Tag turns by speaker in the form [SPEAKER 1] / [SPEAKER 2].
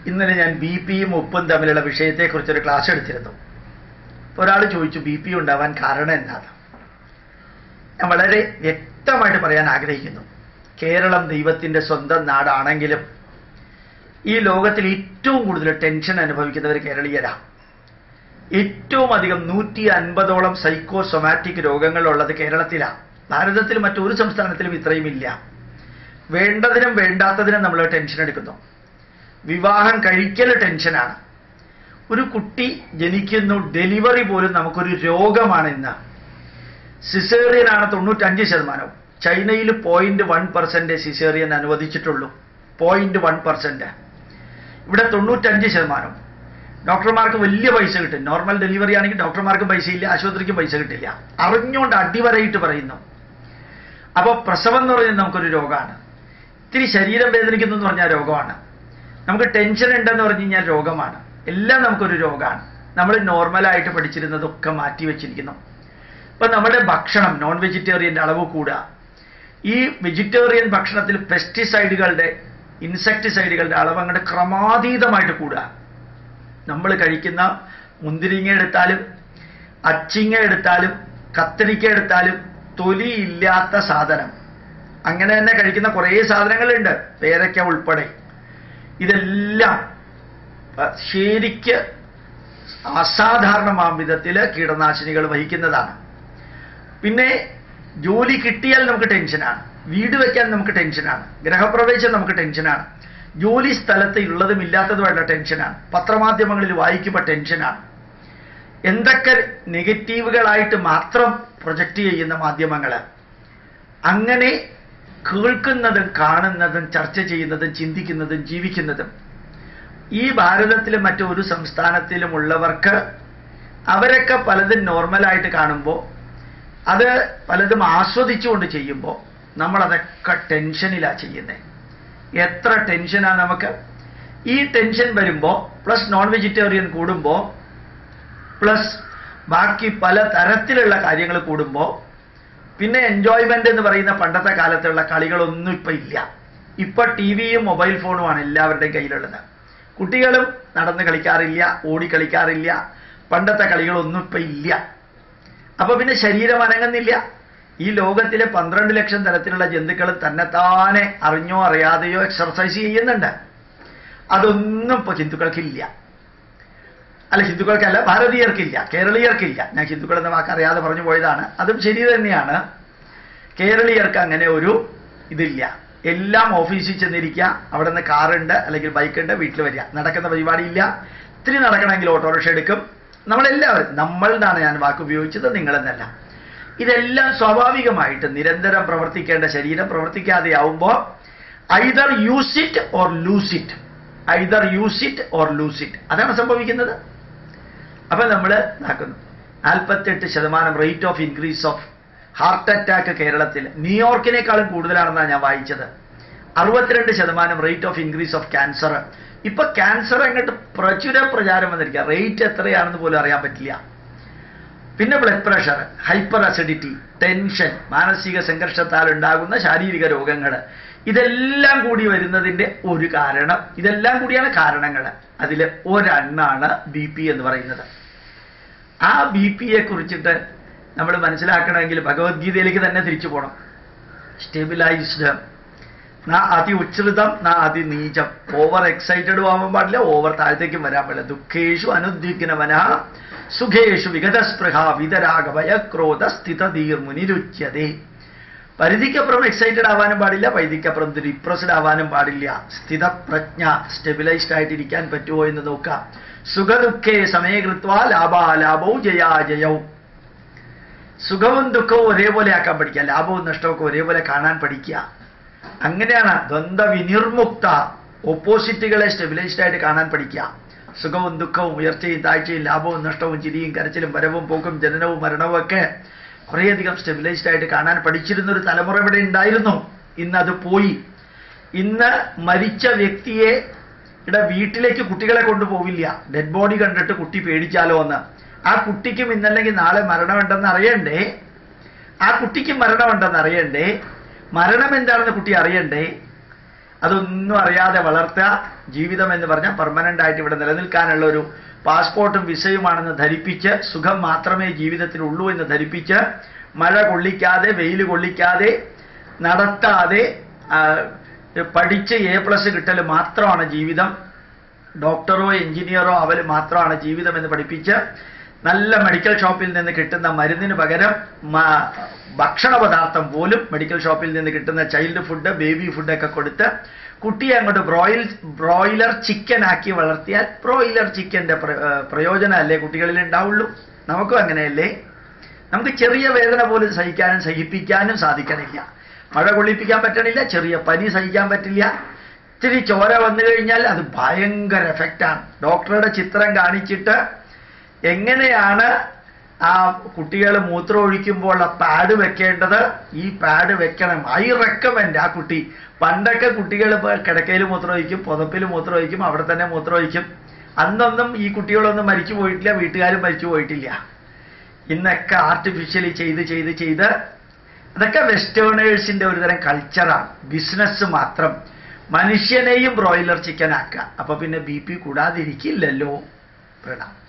[SPEAKER 1] ഇന്നലെ ഞാൻ ബി പിയും ഉപ്പും തമ്മിലുള്ള വിഷയത്തെക്കുറിച്ചൊരു ക്ലാസ് എടുത്തിരുന്നു ഒരാൾ ചോദിച്ചു ബി പി ഉണ്ടാവാൻ കാരണം എന്താണ് ഞാൻ വളരെ വ്യക്തമായിട്ട് പറയാൻ ആഗ്രഹിക്കുന്നു കേരളം ദൈവത്തിൻ്റെ സ്വന്തം നാടാണെങ്കിലും ഈ ലോകത്തിൽ ഏറ്റവും കൂടുതൽ ടെൻഷൻ അനുഭവിക്കുന്നവർ കേരളീയരാണ് ഏറ്റവും അധികം നൂറ്റി അൻപതോളം സൈക്കോസൊമാറ്റിക് രോഗങ്ങളുള്ളത് കേരളത്തിലാണ് ഭാരതത്തിൽ മറ്റൊരു സംസ്ഥാനത്തിലും ഇത്രയും ഇല്ല വേണ്ടതിനും വേണ്ടാത്തതിനും നമ്മൾ ടെൻഷൻ എടുക്കുന്നു വിവാഹം കഴിക്കൽ ടെൻഷനാണ് ഒരു കുട്ടി ജനിക്കുന്നു ഡെലിവറി പോലും നമുക്കൊരു രോഗമാണ് ഇന്ന് സിസേറിയനാണ് തൊണ്ണൂറ്റഞ്ച് ശതമാനം ചൈനയിൽ പോയിന്റ് വൺ പെർസെന്റ് സിസേറിയൻ അനുവദിച്ചിട്ടുള്ളൂ പോയിന്റ് വൺ പെർസെന്റ് ഇവിടെ തൊണ്ണൂറ്റഞ്ച് ശതമാനം ഡോക്ടർമാർക്ക് വലിയ പൈസ കിട്ടും നോർമൽ ഡെലിവറി ആണെങ്കിൽ ഡോക്ടർമാർക്ക് പൈസയില്ല ആശുപത്രിക്കും പൈസ കിട്ടില്ല അറിഞ്ഞുകൊണ്ട് അടിവരയിട്ട് പറയുന്നു അപ്പോൾ പ്രസവം എന്ന് പറയുന്നത് നമുക്കൊരു രോഗമാണ് ഇത്തിരി ശരീരം വേദനിക്കുന്നു എന്ന് പറഞ്ഞാൽ രോഗമാണ് നമുക്ക് ടെൻഷൻ ഉണ്ടെന്ന് പറഞ്ഞു കഴിഞ്ഞാൽ രോഗമാണ് എല്ലാം നമുക്കൊരു രോഗമാണ് നമ്മൾ നോർമലായിട്ട് പഠിച്ചിരുന്നതൊക്കെ മാറ്റി വെച്ചിരിക്കുന്നു ഇപ്പം നമ്മുടെ ഭക്ഷണം നോൺ വെജിറ്റേറിയൻ്റെ അളവ് കൂടുക ഈ വെജിറ്റേറിയൻ ഭക്ഷണത്തിൽ പെസ്റ്റിസൈഡുകളുടെ ഇൻസെക്ടിസൈഡുകളുടെ അളവ് അങ്ങോട്ട് ക്രമാതീതമായിട്ട് കൂടുക നമ്മൾ കഴിക്കുന്ന മുന്തിരിങ്ങ എടുത്താലും അച്ചിങ്ങ എടുത്താലും കത്തിരിക്ക എടുത്താലും തൊലിയില്ലാത്ത സാധനം അങ്ങനെ തന്നെ കഴിക്കുന്ന കുറേ സാധനങ്ങളുണ്ട് പേരയ്ക്ക ഉൾപ്പെടെ ഇതെല്ലാം അഹ്, ശരിക്ക് അസാധാരണമാം വിധത്തിൽ കീടനാശിനികൾ വഹിക്കുന്നതാണ് പിന്നെ ജോലി കിട്ടിയാൽ നമുക്ക് ടെൻഷനാണ് വീട് വെക്കാൻ നമുക്ക് ടെൻഷനാണ് ഗ്രഹപ്രവേശം നമുക്ക് ടെൻഷനാണ് ജോലി സ്ഥലത്ത് ഉള്ളതും ഇല്ലാത്തതുമായിട്ടുള്ള ടെൻഷനാണ് പത്രമാധ്യമങ്ങളിൽ വായിക്കുമ്പോൾ ടെൻഷനാണ് എന്തൊക്കെ നെഗറ്റീവുകളായിട്ട് മാത്രം പ്രൊജക്റ്റ് ചെയ്യുന്ന മാധ്യമങ്ങൾ അങ്ങനെ കേൾക്കുന്നതും കാണുന്നതും ചർച്ച ചെയ്യുന്നതും ചിന്തിക്കുന്നതും ജീവിക്കുന്നതും ഈ ഭാരതത്തിലും മറ്റൊരു സംസ്ഥാനത്തിലും ഉള്ളവർക്ക് അവരൊക്കെ പലതും നോർമലായിട്ട് കാണുമ്പോൾ അത് പലതും ആസ്വദിച്ചുകൊണ്ട് ചെയ്യുമ്പോൾ നമ്മളതൊക്കെ ടെൻഷനിലാണ് ചെയ്യുന്നത് എത്ര ടെൻഷനാണ് നമുക്ക് ഈ ടെൻഷൻ വരുമ്പോൾ പ്ലസ് നോൺ വെജിറ്റേറിയൻ കൂടുമ്പോൾ പ്ലസ് ബാക്കി പല തരത്തിലുള്ള കാര്യങ്ങൾ കൂടുമ്പോൾ പിന്നെ എൻജോയ്മെന്റ് എന്ന് പറയുന്ന പണ്ടത്തെ കാലത്തുള്ള കളികളൊന്നും ഇപ്പം ഇല്ല ഇപ്പൊ ടി വിയും മൊബൈൽ ഫോണുമാണ് എല്ലാവരുടെയും കയ്യിലുള്ളത് കുട്ടികളും നടന്ന് കളിക്കാറില്ല ഓടി കളിക്കാറില്ല പണ്ടത്തെ കളികളൊന്നും ഇപ്പം ഇല്ല അപ്പൊ പിന്നെ ശരീരം അനങ്ങുന്നില്ല ഈ ലോകത്തിലെ പന്ത്രണ്ട് ലക്ഷം തരത്തിലുള്ള ജന്തുക്കൾ തന്നെത്താനെ അറിഞ്ഞോ അറിയാതെയോ എക്സർസൈസ് ചെയ്യുന്നുണ്ട് അതൊന്നും ഇപ്പൊ ഹിന്ദുക്കൾക്കില്ല അല്ല ഹിന്ദുക്കൾക്കല്ല ഭാരതീയർക്കില്ല കേരളീയർക്കില്ല ഞാൻ ഹിന്ദുക്കൾ എന്ന വാക്ക് അറിയാതെ പറഞ്ഞു പോയതാണ് അതും ശരി തന്നെയാണ് കേരളീയർക്ക് അങ്ങനെ ഒരു ഇതില്ല എല്ലാം ഓഫീസിൽ ചെന്നിരിക്കുക അവിടെ നിന്ന് കാറുണ്ട് അല്ലെങ്കിൽ ബൈക്കുണ്ട് വീട്ടിൽ വരിക നടക്കുന്ന പരിപാടിയില്ല ഇത്തിരി നടക്കണമെങ്കിൽ ഓട്ടോറിക്ഷ എടുക്കും നമ്മളെല്ലാവരും നമ്മളുടെയാണ് ഞാൻ വാക്ക് ഉപയോഗിച്ചത് നിങ്ങളെന്നല്ല ഇതെല്ലാം സ്വാഭാവികമായിട്ട് നിരന്തരം പ്രവർത്തിക്കേണ്ട ശരീരം പ്രവർത്തിക്കാതെ ആവുമ്പോൾ either use it or lose it either use it or lose it അതാണ് സംഭവിക്കുന്നത് അപ്പൊ നമ്മൾ ഇതാക്കുന്നു നാൽപ്പത്തെട്ട് ശതമാനം rate of increase of heart attack കേരളത്തിൽ ന്യൂയോർക്കിനേക്കാളും കൂടുതലാണെന്നാണ് ഞാൻ വായിച്ചത് അറുപത്തിരണ്ട് ശതമാനം rate of increase of cancer ഇപ്പൊ ക്യാൻസർ അങ്ങോട്ട് പ്രചുര പ്രചാരം വന്നിരിക്കുക റേറ്റ് എത്രയാണെന്ന് പോലും അറിയാൻ പറ്റില്ല പിന്നെ blood pressure hyper acidity tension മാനസിക സംഘർഷത്താൽ ഉണ്ടാകുന്ന ശാരീരിക രോഗങ്ങൾ ഇതെല്ലാം കൂടി വരുന്നതിന്റെ ഒരു കാരണം ഇതെല്ലാം കൂടിയാണ് കാരണങ്ങൾ അതിൽ ഒരെണ്ണാണ് ബി പി എന്ന് പറയുന്നത് ആ ബി പിയെ കുറിച്ചിട്ട് നമ്മൾ മനസ്സിലാക്കണമെങ്കിൽ ഭഗവത്ഗീതയിലേക്ക് തന്നെ തിരിച്ചു പോകണം സ്റ്റെബിലൈസ്ഡ് നാ അതി ഉച്ഛൃതം നാ അതി നീചം ഓവർ എക്സൈറ്റഡും ആവാൻ പാടില്ല ഓവർ താഴത്തേക്കും വരാൻ പാടില്ല ദുഃഖേഷു അനുദ്വിഗ്നവന സുഖേഷു വിഗതസ്പൃഹ വിതരാഗ ഭയക്രോധ സ്ഥിതധീർ മുനിരുച്യതേ പരിധിക്കപ്പുറം എക്സൈറ്റഡ് ആവാനും പാടില്ല പരിധിക്കപ്പുറം ഡിപ്രസ്ഡ് ആവാനും പാടില്ല സ്ഥിതപ്രജ്ഞ സ്റ്റെബിലൈസ്ഡ് ആയിട്ടിരിക്കാൻ പറ്റുമോ എന്ന് നോക്കാം സുഖദുഃഖേ സമയകൃത്വ ലാഭാലാഭവും ജയാജയവും സുഖവും ദുഃഖവും ഒരേപോലെ ആക്കാൻ പഠിക്കുക ലാഭവും നഷ്ടവും ഒരേപോലെ കാണാൻ പഠിക്കുക അങ്ങനെയാണ് ദ്വന്ദ്വ വിനിർമുക്ത ഓപ്പോസിറ്റുകളെ സ്റ്റെബിലൈസ്ഡ് ആയിട്ട് കാണാൻ പഠിക്കുക സുഖവും ദുഃഖവും ഉയർച്ചയും താഴ്ചയും ലാഭവും നഷ്ടവും ചിരിയും കരച്ചിലും വരവും പോക്കും ജനനവും മരണവും ഒക്കെ കുറേയധികം സ്റ്റെബിലൈസ്ഡ് ആയിട്ട് കാണാൻ പഠിച്ചിരുന്ന ഒരു തലമുറ ഇവിടെ ഉണ്ടായിരുന്നു ഇന്ന് അത് പോയി ഇന്ന് മരിച്ച വ്യക്തിയെ ഇവിടെ വീട്ടിലേക്ക് കുട്ടികളെ കൊണ്ടുപോവില്ല ഡെഡ് ബോഡി കണ്ടിട്ട് കുട്ടി പേടിച്ചാലോ എന്ന് ആ കുട്ടിക്കും ഇന്നല്ലെങ്കിൽ നാളെ മരണമുണ്ടെന്ന് അറിയണ്ടേ ആ കുട്ടിക്കും മരണമുണ്ടെന്ന് അറിയണ്ടേ മരണം എന്താണെന്ന് കുട്ടി അറിയണ്ടേ അതൊന്നും അറിയാതെ വളർത്തുക ജീവിതം എന്ന് പറഞ്ഞാൽ പെർമനന്റ് ആയിട്ട് ഇവിടെ നിലനിൽക്കാനുള്ള ഒരു പാസ്പോർട്ടും വിസയുമാണെന്ന് ധരിപ്പിച്ച് സുഖം മാത്രമേ ജീവിതത്തിലുള്ളൂ എന്ന് ധരിപ്പിച്ച് മഴ കൊള്ളിക്കാതെ വെയിൽ കൊള്ളിക്കാതെ നടത്താതെ ആ, പഠിച്ച് എ പ്ലസ് കിട്ടൽ മാത്രമാണ് ജീവിതം ഡോക്ടറോ എഞ്ചിനീയറോ അവൽ മാത്രമാണ് ജീവിതം എന്ന് പഠിപ്പിച്ച് നല്ല മെഡിക്കൽ ഷോപ്പിൽ നിന്ന് കിട്ടുന്ന മരുന്നിന് പകരം മ- ഭക്ഷണ പദാർത്ഥം പോലും മെഡിക്കൽ ഷോപ്പിൽ നിന്ന് കിട്ടുന്ന ചൈൽഡ് ഫുഡ് ബേബി ഫുഡൊക്കെ കൊടുത്ത് കുട്ടിയെ അങ്ങോട്ട് ബ്രോയിൽ ബ്രോയിലർ ചിക്കൻ ആക്കി വളർത്തിയാൽ ബ്രോയിലർ ചിക്കന്റെ പ്ര- ഏർ പ്രയോജനമല്ലേ കുട്ടികളിൽ ഉണ്ടാവുള്ളൂ നമുക്കും അങ്ങനെയല്ലേ നമുക്ക് ചെറിയ വേദന പോലും സഹിക്കാനും സഹിപ്പിക്കാനും സാധിക്കണില്ല മഴ കൊള്ളിപ്പിക്കാൻ പറ്റണില്ല ചെറിയ പനി സഹിക്കാൻ പറ്റില്ല ഇത്തിരി ചോര വന്നു കഴിഞ്ഞാൽ അത് ഭയങ്കര എഫക്റ്റാണ് ഡോക്ടറുടെ ചിത്രം കാണിച്ചിട്ട് എങ്ങനെയാണ് ആ കുട്ടികൾ മൂത്രം ഒഴിക്കുമ്പോൾ ആ പാഡ് വെക്കേണ്ടത് ഈ പാഡ് വെക്കണം ഐ റെക്കമെൻഡ് ആ കുട്ടി പണ്ടൊക്കെ കുട്ടികൾ കിടക്കയിൽ മൂത്രം ഒഴിക്കും പുതപ്പിൽ മൂത്രം ഒഴിക്കും അവിടെ തന്നെ മൂത്രം ഒഴിക്കും അന്നൊന്നും ഈ കുട്ടികളൊന്നും മരിച്ചു പോയിട്ടില്ല വീട്ടുകാരും മരിച്ചു പോയിട്ടില്ല ഇന്നൊക്കെ ആർട്ടിഫിഷ്യലി ചെയ്ത് ചെയ്ത് ചെയ്ത് അതൊക്കെ വെസ്റ്റേണേഴ്സിന്റെ ഒരു തരം കൾച്ചറാണ് ബിസിനസ് മാത്രം മനുഷ്യനെയും ബ്രോയിലർ ചിക്കൻ ആക്കുക അപ്പൊ പിന്നെ ബി പി കൂടാതിരിക്കില്ലല്ലോ പ്രണാം